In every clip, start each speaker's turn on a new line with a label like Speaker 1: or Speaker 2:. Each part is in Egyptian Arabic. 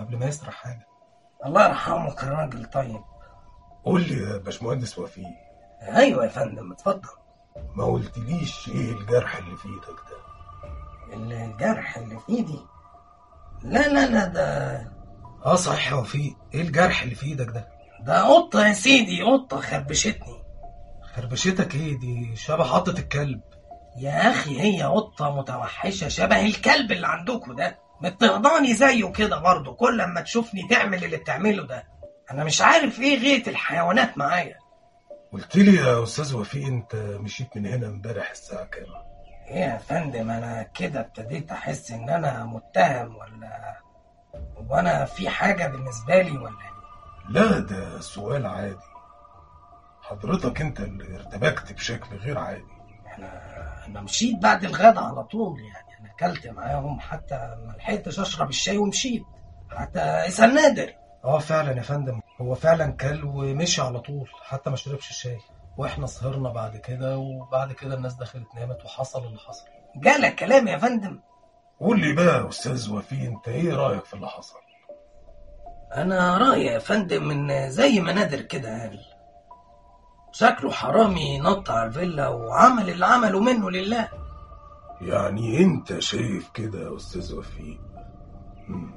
Speaker 1: قبل ما يسرح حاجه
Speaker 2: الله يرحمه كان راجل طيب
Speaker 3: قول لي يا باشمهندس وفيق
Speaker 2: ايوه يا فندم اتفضل
Speaker 3: ما قلتليش ايه الجرح اللي في ايدك ده
Speaker 2: الجرح اللي في ايدي لا لا لا ده
Speaker 1: اه صحيح يا وفيق ايه الجرح اللي في ايدك ده
Speaker 2: ده قطة يا سيدي قطة خربشتني
Speaker 1: خربشتك ايه دي شبه حطة الكلب
Speaker 2: يا اخي هي قطة متوحشة شبه الكلب اللي عندكوا ده بتغضاني زيه كده برضه كل ما تشوفني تعمل اللي بتعمله ده انا مش عارف ايه غاية الحيوانات معايا
Speaker 3: قلت لي يا استاذ وفيق انت مشيت من هنا امبارح الساعه كام
Speaker 2: ايه يا فندم انا كده ابتديت احس ان انا متهم ولا وانا في حاجة بالنسبة لي ولا ايه
Speaker 3: لا ده سؤال عادي حضرتك انت اللي ارتبكت بشكل غير عادي
Speaker 2: انا انا مشيت بعد الغدا على طول يعني انا اكلت معاهم حتى ما لحقتش اشرب الشاي ومشيت حتى اسال نادر
Speaker 1: اه فعلا يا فندم هو فعلا كل ومشي على طول حتى ما شربش الشاي واحنا سهرنا بعد كده وبعد كده الناس دخلت نامت وحصل اللي حصل
Speaker 2: جالك كلام يا فندم
Speaker 3: قول لي بقى يا استاذ وفيق انت ايه رايك في اللي حصل
Speaker 2: انا رايي يا فندم ان زي ما نادر كده قال شكله حرامي نط على الفيلا وعمل اللي عمله منه لله
Speaker 3: يعني انت شايف كده يا استاذ وفيق مم.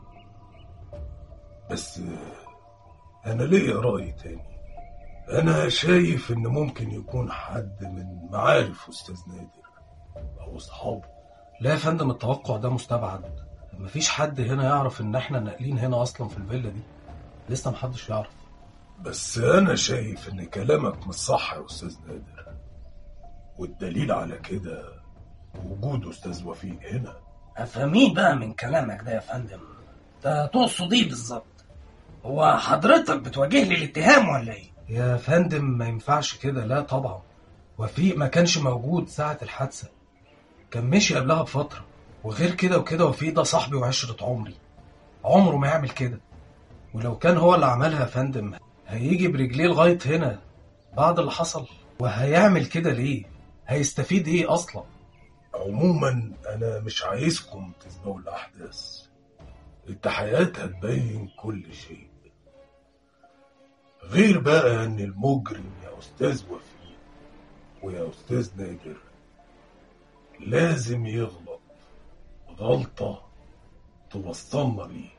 Speaker 3: بس انا ليا راي تاني انا شايف ان ممكن يكون حد من معارف استاذ نادر او اصحابه
Speaker 1: لا يا فندم التوقع ده مستبعد مفيش حد هنا يعرف ان احنا ناقلين هنا اصلا في الفيلا دي لسه محدش يعرف
Speaker 3: بس انا شايف ان كلامك مش صح يا استاذ نادر والدليل على كده وجود استاذ وفيق هنا
Speaker 2: افهميه بقى من كلامك ده يا فندم ده تقصد ايه بالظبط هو حضرتك بتواجه لي الاتهام ولا ايه
Speaker 1: يا فندم ما ينفعش كده لا طبعا وفيق ما كانش موجود ساعة الحادثة كان مشي قبلها بفترة وغير كده وكده وفيق ده صاحبي وعشرة عمري عمره ما يعمل كده ولو كان هو اللي عملها يا فندم هيجي برجليه لغاية هنا بعد اللي حصل وهيعمل كده ليه هيستفيد ايه اصلا
Speaker 3: عموما انا مش عايزكم تسبقوا الاحداث التحقيقات هتبين كل شيء غير بقى ان المجرم يا استاذ وفيق ويا استاذ نادر لازم يغلط غلطة توصلنا ليه